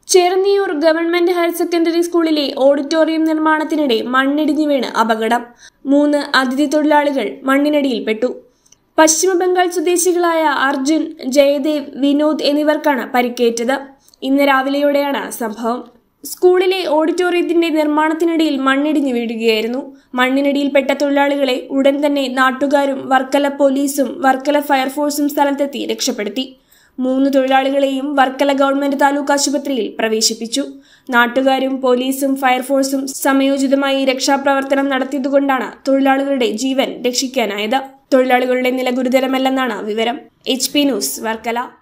Cherunniyoor government higher secondary സ്കൂളിലെ auditorium നിർമ്മാണത്തിനിടെ മണ്ണിടിഞ്ഞു വീണ് അപകടം മൂന്ന് അതിഥി തൊഴിലാളികൾ മണ്ണിനടിയിൽപ്പെട്ടു പശ്ചിമ ബംഗാൾ സ്വദേശികളായ അർജുൻ ജയദേവ് വിനോദ് എന്നിവർക്കാണ് പരിക്കേറ്റത് ഇന്ന് രാവിലെയോടെയാണ് സംഭവം സ്കൂളിലെ ഓഡിറ്റോറിയത്തിന്റെ നിർമ്മാണത്തിനിടയിൽ മണ്ണിടിഞ്ഞു വീഴുകയായിരുന്നു മണ്ണിനടിയിൽപ്പെട്ട തൊഴിലാളികളെ ഉടൻ തന്നെ നാട്ടുകാരും വർക്കല പോലീസും വർക്കല ഫയർഫോഴ്സും സ്ഥലത്തെത്തി രക്ഷപ്പെടുത്തി മൂന്ന് തൊഴിലാളികളെയും വർക്കല ഗവൺമെന്റ് താലൂക്ക് ആശുപത്രിയിൽ പ്രവേശിപ്പിച്ചു നാട്ടുകാരും പോലീസും ഫയർഫോഴ്സും സമയോചിതമായി രക്ഷാപ്രവർത്തനം നടത്തിയതുകൊണ്ടാണ് തൊഴിലാളികളുടെ ജീവൻ രക്ഷിക്കാനായത് തൊഴിലാളികളുടെ നില ഗുരുതരമല്ലെന്നാണ് വിവരം എച്ച് പി ന്യൂസ് വർക്കല